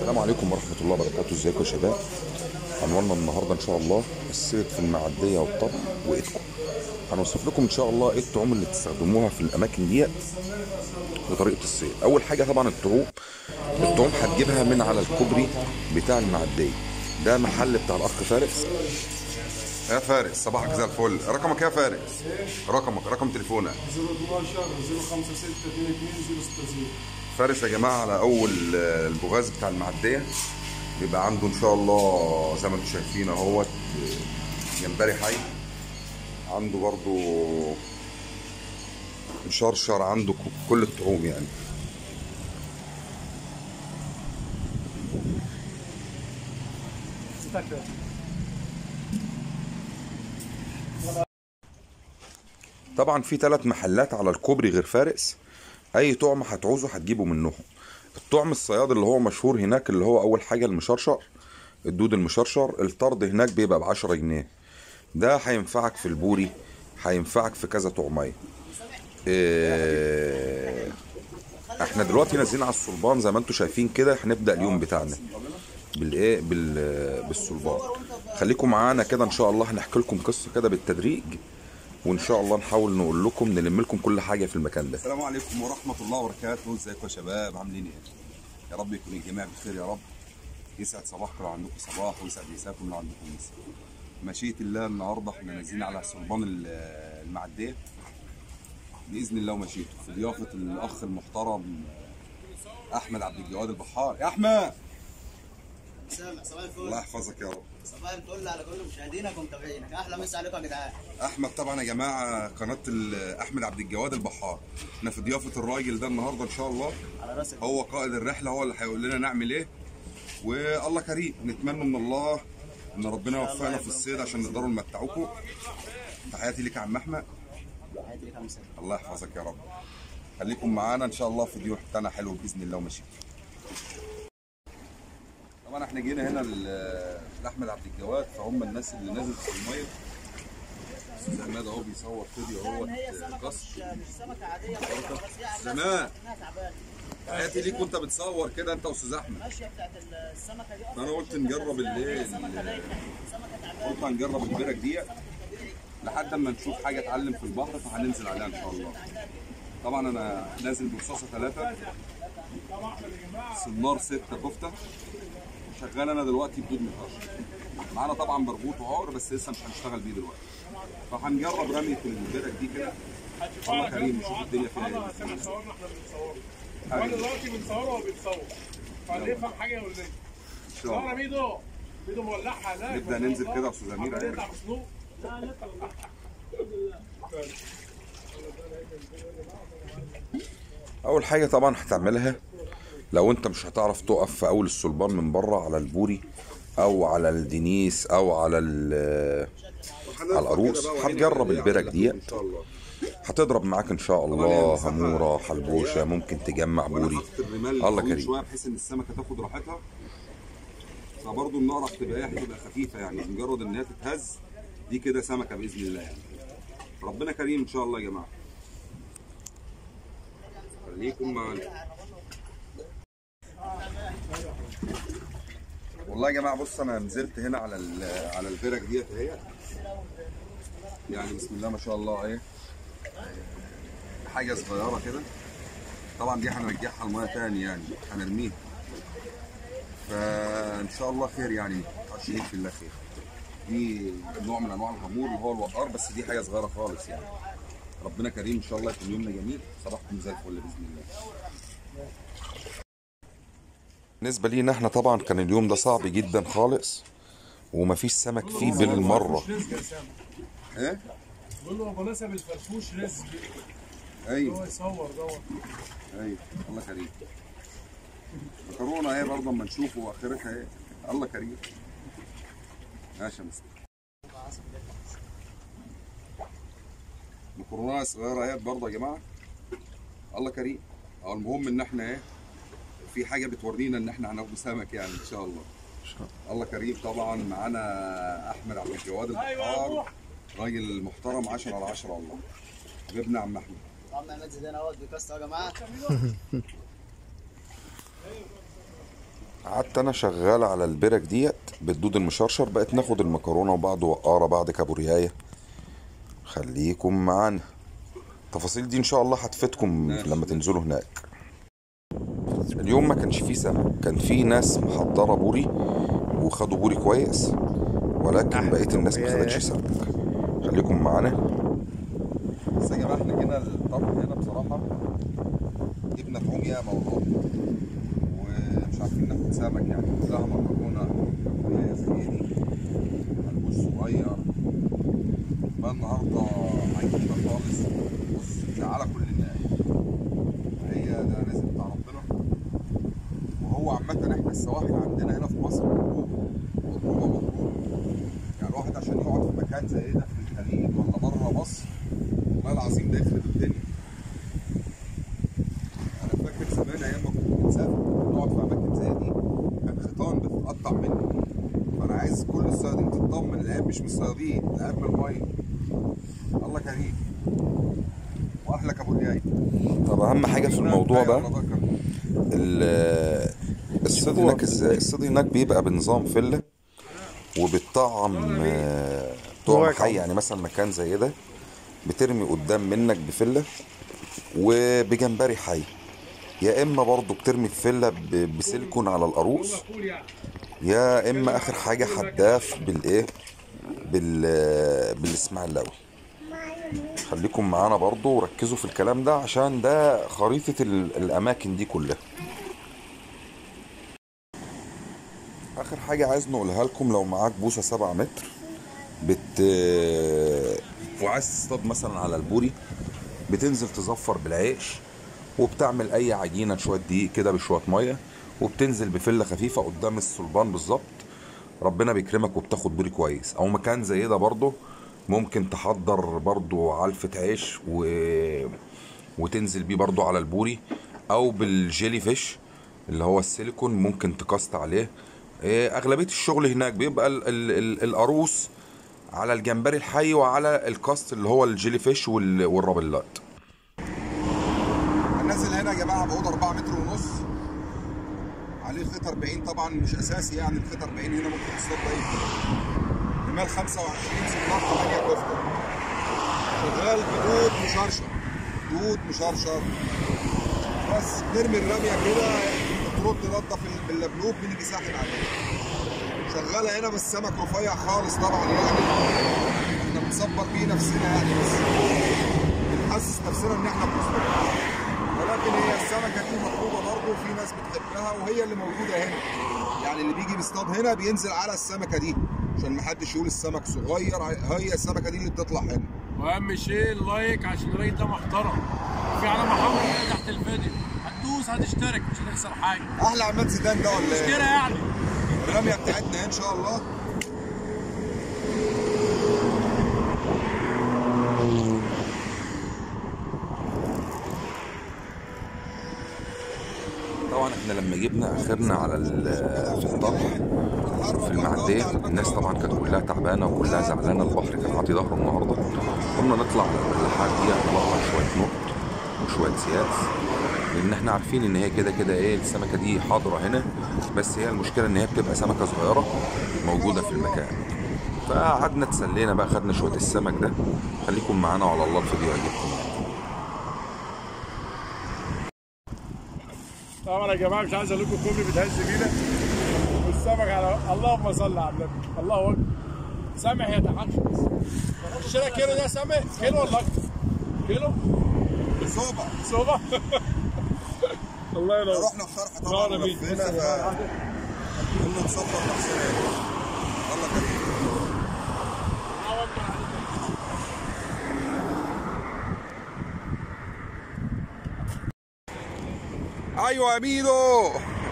السلام عليكم ورحمة الله وبركاته ازيكم يا شباب عنواننا النهاردة ان شاء الله الصيد في المعدية والطبخ وايدكم هنوصف لكم ان شاء الله ايه الطعوم اللي تستخدموها في الاماكن ديت وطريقة الصيد اول حاجة طبعا الطعوم الطعوم هتجيبها من على الكوبري بتاع المعدية ده محل بتاع الاخ فارس يا فارس صباحك زي الفل رقمك يا فارس رقمك رقم تليفونك 012 056 22 060 فارس يا جماعه على اول آه، البغاز بتاع المعديه بيبقى عنده ان شاء الله زي ما انتم شايفين اهوت آه، جمبري حي عنده برضو مشرشر عنده ك- كل الطعوم يعني استكر طبعا في ثلاث محلات على الكوبري غير فارس اي طعم هتعوزه هتجيبه منهم الطعم الصياد اللي هو مشهور هناك اللي هو اول حاجه المشرشر الدود المشرشر الطرد هناك بيبقى ب 10 جنيه ده هينفعك في البوري هينفعك في كذا طعميه إيه احنا دلوقتي نازلين على الصلبان زي ما انتم شايفين كده هنبدا اليوم بتاعنا بالايه بال بالصلبان خليكم معانا كده ان شاء الله هنحكي لكم قصه كده بالتدريج وان شاء الله نحاول نقول لكم نلم لكم كل حاجه في المكان ده السلام عليكم ورحمة الله وبركاته ازيكم يا شباب عاملين ايه؟ يا رب يكون الجميع بخير يا رب يسعد صباحكم لو عندكم صباح ويسعد مساكم لو عندكم مساء مشيئة الله النهارده احنا نازلين على صلبان ال- المعدية بإذن الله ومشيئته في ضيافة الأخ المحترم أحمد عبد الجواد البحار يا أحمد سامع صباح الله الفل يحفظك يا رب صباح الفل على كل مشاهدينك ومتابعينك احلى مسا عليكم يا جدعان احمد طبعا يا جماعه قناه ال- احمد عبد الجواد البحار احنا في ضيافه الراجل ده النهارده ان شاء الله على راسك هو قائد الرحله هو اللي هيقول لنا نعمل ايه والله كريم نتمنى من الله ان ربنا يوفقنا في الصيد عشان نقدروا نمتعوكم تحياتي لك يا عم احمد حياتي لك يا مسا الله يحفظك يا رب خليكم معانا ان شاء الله في ضيوف بتاعنا حلو باذن الله وماشي طبعا احنا جينا هنا ل- لاحمد عبد الجواد فهم الناس اللي نزلت في الميه استاذ عماد اهو بيصور فيديو اهوت قصر مش سمكه عاديه بس هي زمان انها تعبانه تحياتي ليك وانت بتصور كده انت واستاذ احمد ماشيه بتاعت السمكه دي انا قلت نجرب الليل سمكه دايخه سمكه تعبانه قلت هنجرب البرك دي لحد اما نشوف حاجه اتعلم في البحر فهننزل عليها ان شاء الله طبعا انا نازل برصاصه ثلاثه سنار ستة كفته شغال انا دلوقتي بدون نقاش معانا طبعا بربوط وعور بس لسه مش هنشتغل بيه دلوقتي فهنجرب رميه البرك دي كده الله كريم نشوف الدنيا فيها ايه بإذن الله. صورنا احنا بنصوره وانا دلوقتي بنصوره وهو بيتصور فاللي يفهم حاجه يقول لي ان شاء صور الله ميدو ميدو مولعها هناك نبدأ ننزل كده يا أستاذ أمير. عمال يطلع مسلوق اول حاجه طبعا هتعملها لو انت مش هتعرف تقف في اول الصلبان من بره على البوري او على الدنيس او على ال- على القاروص هتجرب البرك ديت ان شاء الله هتضرب معاك ان شاء الله هموره حلبوشه ممكن تجمع وانا بوري حاطط الرمال الله طويل كريم شويه بحيث ان السمكه تاخد راحتها فبرضه النقره هتبقى ايه هتبقى خفيفه يعني مجرد ان هي تتهز دي كده سمكه باذن الله يعني ربنا كريم ان شاء الله يا جماعه خليكم معانا والله يا جماعه بص انا نزلت هنا على ال- على البرك ديت اهي يعني بسم الله ما شاء الله ايه حاجه صغيره كده طبعا دي هنرجعها الميه تاني يعني هنرميها فان شاء الله خير يعني عشان في الله خير دي نوع من انواع الهامور اللي هو الوقار بس دي حاجه صغيره خالص يعني ربنا كريم ان شاء الله يكون يومنا جميل صباحكم زي الفل باذن الله بالنسبه لينا احنا طبعا كان اليوم ده صعب جدا خالص ومفيش سمك فيه بالمره رزق يا سامي ايه بقول له ابو نسب الفرفوش رزق هو ايوه يصور دوت ايوه الله كريم مكرونه ايه برضه اما نشوفه اخرتها ايه الله كريم ماشي يا مستر مكرونه صغيره اهي برضه يا جماعه الله كريم اه المهم ان احنا ايه في حاجه بتورينا ان احنا هناخد سمك يعني ان شاء الله الله كريم طبعا معانا احمد عبد الجواد ايوه يا البحار روح راجل محترم 10 على 10 والله حبيبنا عم احمد عم عماد زيدان اهوت بيكسر يا جماعه قعدت انا شغال على البرك ديت بالدود المشرشر بقت ناخد المكرونه وبعض وقاره بعض كابوريايه خليكم معانا التفاصيل دي ان شاء الله هتفيدكم لما تنزلوا هناك اليوم ما كانش فيه سمك كان فيه ناس محضره بوري وخدوا بوري كويس ولكن بقيه الناس ما خدتش سمك خليكم معانا بس يا جماعه احنا جينا الطرح هنا بصراحه جبنا طعوم ياما والله ومش عارفين ناخد سمك يعني كلها مكرونه كابوريا زيني ملبوس صغير بقى النهارده عجيبه خالص بص على كل الناس هي ده رزق بتاع ربنا وهو عامة احنا السواحل عندنا هنا في مصر مضروبة مضروبة مضروبة يعني الواحد عشان يقعد في مكان زي ده في الخليج ولا بره مصر والله العظيم ده يخرب الدنيا انا فاكر زمان ايام ما كنت بنسافر نقعد في اماكن زي دي كان خيطان بتتقطع مني فانا عايز كل الصيادين تطمن العيب مش من الصيادين العيب من الميه الله كريم واحلى كابورياي طب اهم حاجه في الموضوع ده بقى ال- الصيد هناك ازاي الصيد هناك بيبقى بنظام فله وبالطعم آه، طعم حي يعني مثلا مكان زي ده بترمي قدام منك بفله وبجمبري حي يا اما برضو بترمي الفله ب- بسيلكون على القاروص يا اما اخر حاجه حداف بالايه بال بالاسماعيلاوي خليكم معانا برضو وركزوا في الكلام ده عشان ده خريطة ال- الأماكن دي كلها آخر حاجة عايز نقولها لكم لو معاك بوصة سبعة متر بت وعايز تصطاد مثلا على البوري بتنزل تزفر بالعيش وبتعمل أي عجينة شوية دقيق كده بشوية مية وبتنزل بفلة خفيفة قدام الصلبان بالظبط ربنا بيكرمك وبتاخد بوري كويس او مكان زي ده برضه ممكن تحضر برضه علفة عيش و... وتنزل بيه برضه على البوري او بالجيلي فيش اللي هو السيليكون ممكن تكاست عليه إيه، اغلبية الشغل هناك بيبقى ال... ال... ال... القاروص على الجمبري الحي وعلى الكاست اللي هو الجيلي فيش وال... والرابلات هننزل هنا يا جماعه بعود 4 متر ونص عليه خيط 40 طبعا مش اساسي يعني الخيط 40 هنا ممكن تصطاد باي جمال 25 سنتيمتر 8 كفته شغال بدود مشرشر دود مشرشر بس نرمي الرميه كده ترد رده في باللبلوب بنيجي ساحب عليه شغاله هنا بس سمك رفيع خالص طبعا يعني احنا بنصبر بيه نفسنا يعني بس بنحسس نفسنا ان احنا بنصبر ولكن هي السمكه دي مطلوبه برضه في ناس بتحبها وهي اللي موجوده هنا يعني اللي بيجي بيصطاد هنا بينزل على السمكه دي عشان محدش يقول السمك صغير هي السمكه دي اللي بتطلع هنا واهم شيء اللايك عشان الراجل ده محترم في علامه حمراء كده تحت الفيديو هتدوس هتشترك مش هتخسر حاجه احلى عماد زيدان ده ولا اشتري ايه يعني الرميه بتاعتنا ان شاء الله طبعا احنا لما جبنا اخرنا على ال- في الطرح في المعدية الناس طبعا كانت كلها تعبانة وكلها زعلانة البحر كان عاطي ظهره النهاردة قلنا نطلع على الملاحات دي نطلع شوية نقط وشوية سياس لأن احنا عارفين إن هي كده كده إيه السمكة دي حاضرة هنا بس هي المشكلة إن هي بتبقى سمكة صغيرة موجودة في المكان فقعدنا اتسلينا بقى خدنا شوية السمك ده خليكم معانا وعلى الله الفيديو يعجبكم يعني. طبعا يا جماعه مش عايز اقول لكم كوبري بتهز بينا والسمك على اللهم صل على النبي الله اكبر سامح يتحفظ اشتري كيلو ده سامح كيلو ولا اكتر كيلو صوبه صوبه الله ينور رحنا الطرح طبعا لا، أنا بيت. ولفينا ف قلنا نصبر نفسنا يلا كريم ايوه يا ميدو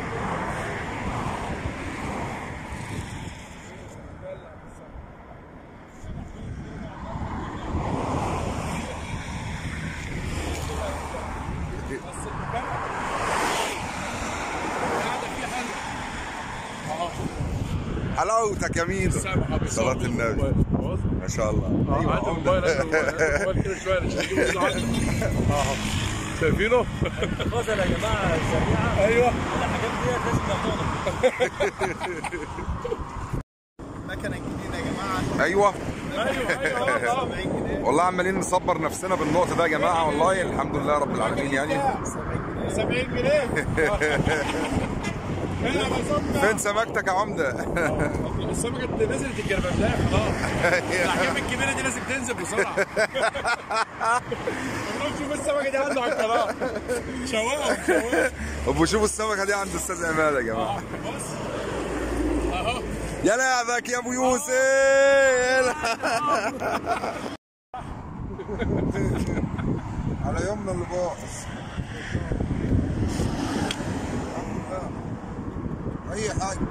حلاوتك يا ميدو صلاة النبي ما شاء الله اه هات الموبايل هات الموبايل هات الموبايل كده شويه عشان تجيبوا الزعل. اه شايفينه؟ غزل يا جماعه سريعه ايوه الحاجات دي لازم ناخدها مكنه جديده يا جماعه ايوه ايوه ايوه 70 جنيه والله عمالين نصبر نفسنا بالنقطه ده يا جماعه والله الحمد لله رب العالمين يعني 70 جنيه هنا بصبنا فين سمكتك يا عمده السمكه اللي نزلت الجربندايه خلاص الاحجام الكبيره دي لازم تنزل بسرعه نروح نشوف السمكه دي عنده على القناه شواهم شواهم طب وشوفوا السمكه دي عند استاذ عماد يا جماعه بص اهو يا لعبك يا ابو يوسف على يومنا اللي باظ اي حاجه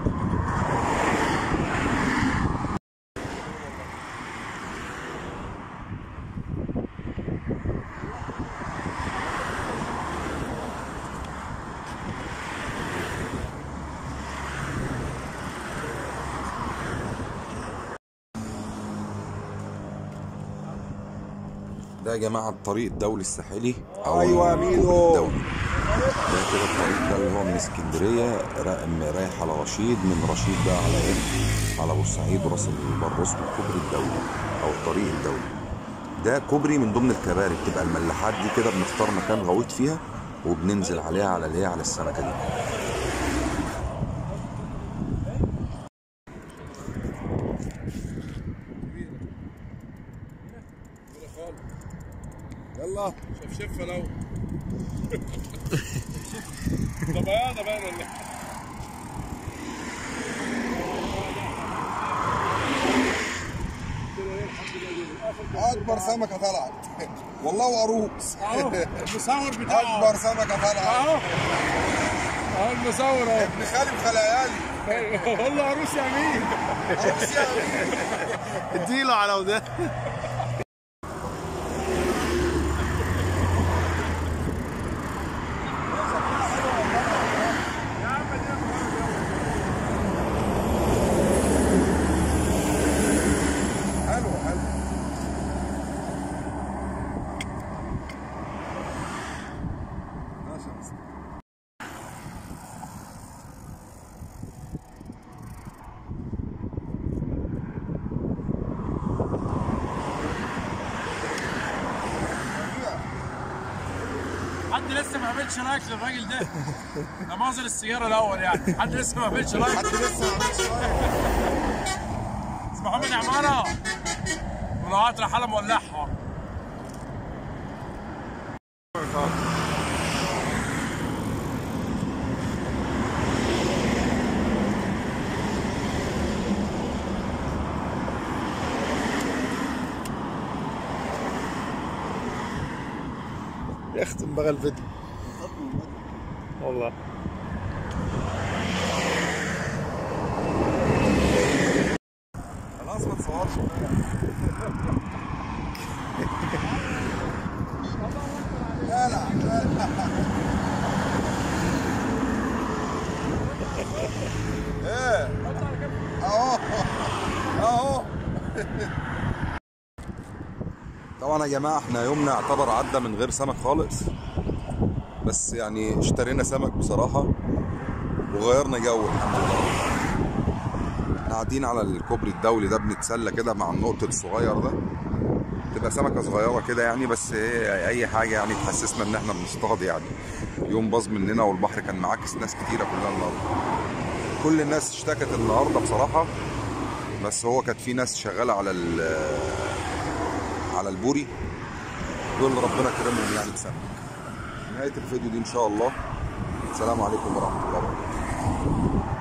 ده يا جماعه الطريق الدولي الساحلي او أيوة يا ميدو. الدولي ده كده الطريق ده اللي هو من اسكندريه را- رايح على رشيد من رشيد بقى على ايه على بورسعيد وراس البر اسمه الكوبري الدولي او الطريق الدولي ده كوبري من ضمن الكباري بتبقى الملاحات دي كده بنختار مكان غويط فيها وبننزل عليها على اللي هي على السمكه دي يلا شف شف لو ده بياضه باين ولا إيه؟ اكبر سمكه طلعت والله وعروس اهو المصور بتاعه اكبر سمكه طلعت اهو اهو المصور اهو ابن خالي خليالي قول له عروس يا مين عروس يا اديله على وده حلو حلو ماشي يا مستر. حد لسه ما عملش لايك للراجل ده ده منظر السياره الاول يعني حد لسه ما عملش لايك حد لسه ما عملش لايك اسمه محمد عماره مراعاة الحاله مولعها يختم بقى الفيديو والله خلاص ما تصورش لا لا ايه اهو اهو طبعا يا جماعه احنا يومنا اعتبر عدى من غير سمك خالص بس يعني اشترينا سمك بصراحه وغيرنا جو الحمد لله احنا قاعدين على الكوبري الدولي ده بنتسلى كده مع النقط الصغير ده تبقى سمكه صغيره كده يعني بس ايه اي حاجه يعني تحسسنا ان احنا بنصطاد يعني يوم باظ مننا والبحر كان معاكس ناس كتيره كلها النهارده كل الناس اشتكت النهارده بصراحه بس هو كانت في ناس شغاله على ال- على البوري دول ربنا كرمهم يعني بسمك نهايه الفيديو دي ان شاء الله السلام عليكم ورحمه الله وبركاته